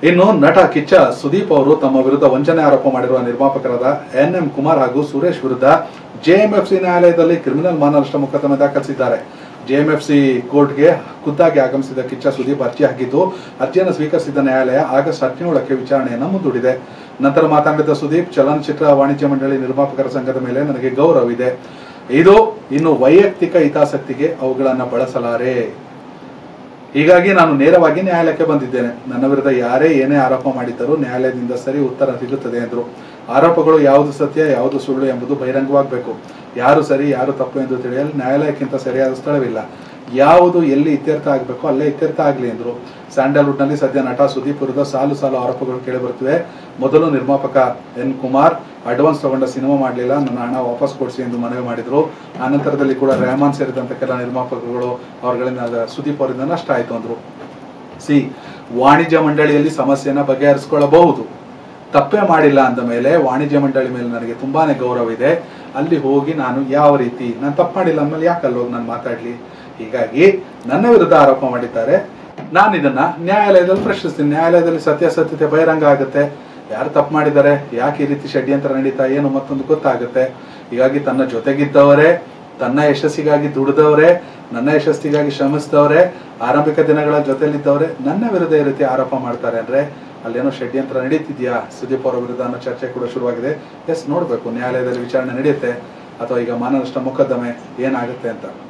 ಇನ್ನು ನಟ ಕಿಚ್ಚ ಸುದೀಪ್ ಅವರು ತಮ್ಮ ವಿರುದ್ಧ ವಂಚನೆ ಆರೋಪ ಮಾಡಿರುವ ನಿರ್ಮಾಪಕರಾದ ಎನ್ ಎಂ ಕುಮಾರ್ ಹಾಗೂ ಸುರೇಶ್ ವಿರುದ್ಧ ಜೆಎಂಎಫ್ಸಿ ನ್ಯಾಯಾಲಯದಲ್ಲಿ ಕ್ರಿಮಿನಲ್ ಮಾನನಷ್ಟ ಮೊಕದ್ದಮೆ ದಾಖಲಿಸಿದ್ದಾರೆ ಜೆಎಂಎಫ್ಸಿ ಕೋರ್ಟ್ಗೆ ಖುದ್ದಾಗಿ ಆಗಮಿಸಿದ ಕಿಚ್ಚ ಸುದೀಪ್ ಅರ್ಜಿ ಹಾಕಿದ್ದು ಅರ್ಜಿಯನ್ನು ಸ್ವೀಕರಿಸಿದ ನ್ಯಾಯಾಲಯ ಆಗಸ್ಟ್ ಹದಿನೇಳಕ್ಕೆ ವಿಚಾರಣೆಯನ್ನು ಮುಂದೂಡಿದೆ ನಂತರ ಮಾತನಾಡಿದ ಸುದೀಪ್ ಚಲನಚಿತ್ರ ವಾಣಿಜ್ಯ ಮಂಡಳಿ ನಿರ್ಮಾಪಕರ ಸಂಘದ ಮೇಲೆ ನನಗೆ ಗೌರವವಿದೆ ಇದು ಇನ್ನು ವೈಯಕ್ತಿಕ ಹಿತಾಸಕ್ತಿಗೆ ಅವುಗಳನ್ನು ಬಳಸಲಾರೆ ಹೀಗಾಗಿ ನಾನು ನೇರವಾಗಿ ನ್ಯಾಯಾಲಯಕ್ಕೆ ಬಂದಿದ್ದೇನೆ ನನ್ನ ವಿರುದ್ಧ ಯಾರೇ ಏನೇ ಆರೋಪ ಮಾಡಿದ್ದರೂ ನ್ಯಾಯಾಲಯದಿಂದ ಸರಿ ಉತ್ತರ ಸಿಗುತ್ತದೆ ಎಂದರು ಆರೋಪಗಳು ಯಾವುದು ಸತ್ಯ ಯಾವುದು ಸುಳ್ಳು ಎಂಬುದು ಬಹಿರಂಗವಾಗಬೇಕು ಯಾರು ಸರಿ ಯಾರು ತಪ್ಪು ಎಂದು ತಿಳಿಯಲು ನ್ಯಾಯಾಲಯಕ್ಕಿಂತ ಸರಿಯಾದ ಸ್ಥಳವಿಲ್ಲ ಯಾವುದು ಎಲ್ಲಿ ಇತ್ಯರ್ಥ ಆಗಬೇಕು ಅಲ್ಲೇ ಇತ್ಯರ್ಥ ಆಗಲಿ ಎಂದರು ಸ್ಯಾಂಡಲ್ವುಡ್ ನಲ್ಲಿ ಸದ್ಯ ನಟ ಸುದೀಪ್ ವಿರುದ್ಧ ಸಾಲು ಸಾಲು ಆರೋಪಗಳು ಕೇಳಿಬರುತ್ತಿವೆ ಮೊದಲು ನಿರ್ಮಾಪಕ ಎನ್ ಕುಮಾರ್ ಅಡ್ವಾನ್ಸ್ ತಗೊಂಡ ಸಿನಿಮಾ ಮಾಡಲಿಲ್ಲ ನನ್ನ ಹಣ ವಾಪಸ್ ಕೊಡಿಸಿ ಎಂದು ಮನವಿ ಮಾಡಿದ್ರು ಆ ನಂತರದಲ್ಲಿ ಕೂಡ ರೆಹಮಾನ್ ಸೇರಿದಂತೆ ಕೆಲ ನಿರ್ಮಾಪಕರುಗಳು ಅವರುಗಳಿಂದ ಸುದೀಪ್ ಅವರಿಂದ ನಷ್ಟ ಆಯಿತು ಅಂದ್ರು ಸಿ ವಾಣಿಜ್ಯ ಮಂಡಳಿಯಲ್ಲಿ ಸಮಸ್ಯೆಯನ್ನ ಬಗೆಹರಿಸಿಕೊಳ್ಳಬಹುದು ತಪ್ಪೇ ಮಾಡಿಲ್ಲ ಅಂದ ಮೇಲೆ ವಾಣಿಜ್ಯ ಮಂಡಳಿ ಮೇಲೆ ನನಗೆ ತುಂಬಾನೇ ಗೌರವ ಇದೆ ಅಲ್ಲಿ ಹೋಗಿ ನಾನು ಯಾವ ರೀತಿ ನಾನು ತಪ್ಪು ಮಾಡಿಲ್ಲ ಅಂದ್ಮೇಲೆ ಯಾಕೆ ಅಲ್ಲಿ ಹೋಗಿ ನಾನು ಮಾತಾಡ್ಲಿ ಹೀಗಾಗಿ ನನ್ನ ವಿರುದ್ಧ ಆರೋಪ ಮಾಡಿದ್ದಾರೆ ನಾನು ಇದನ್ನ ನ್ಯಾಯಾಲಯದಲ್ಲಿ ಪ್ರಶ್ನಿಸ್ತೀನಿ ನ್ಯಾಯಾಲಯದಲ್ಲಿ ಸತ್ಯಾಸತ್ಯತೆ ಬಹಿರಂಗ ಆಗುತ್ತೆ ಯಾರು ತಪ್ಪು ಮಾಡಿದ್ದಾರೆ ಯಾಕೆ ಈ ರೀತಿ ಷಡ್ಯಂತ್ರ ನಡೀತಾ ಏನು ಮತ್ತೊಂದು ಗೊತ್ತಾಗುತ್ತೆ ಹೀಗಾಗಿ ತನ್ನ ಜೊತೆಗಿದ್ದವರೇ ತನ್ನ ಯಶಸ್ಸಿಗಾಗಿ ದುಡಿದವರೇ ನನ್ನ ಯಶಸ್ಸಿಗಾಗಿ ಶ್ರಮಿಸಿದವರೇ ಆರಂಭಿಕ ದಿನಗಳ ಜೊತೆಲಿದ್ದವರೇ ನನ್ನ ವಿರುದ್ಧ ಈ ರೀತಿ ಆರೋಪ ಮಾಡ್ತಾರೆ ಅಂದ್ರೆ ಅಲ್ಲೇನೋ ಷಡ್ಯಂತ್ರ ನಡೀತಿದ್ಯಾ ಸುದೀಪ್ ಅವರ ವಿರುದ್ಧ ಅನ್ನೋ ಚರ್ಚೆ ಕೂಡ ಶುರುವಾಗಿದೆ ಎಸ್ ನೋಡ್ಬೇಕು ನ್ಯಾಯಾಲಯದಲ್ಲಿ ವಿಚಾರಣೆ ನಡೆಯುತ್ತೆ ಅಥವಾ ಈಗ ಮಾನನಷ್ಟ ಮೊಕದ್ದಮೆ ಏನಾಗುತ್ತೆ ಅಂತ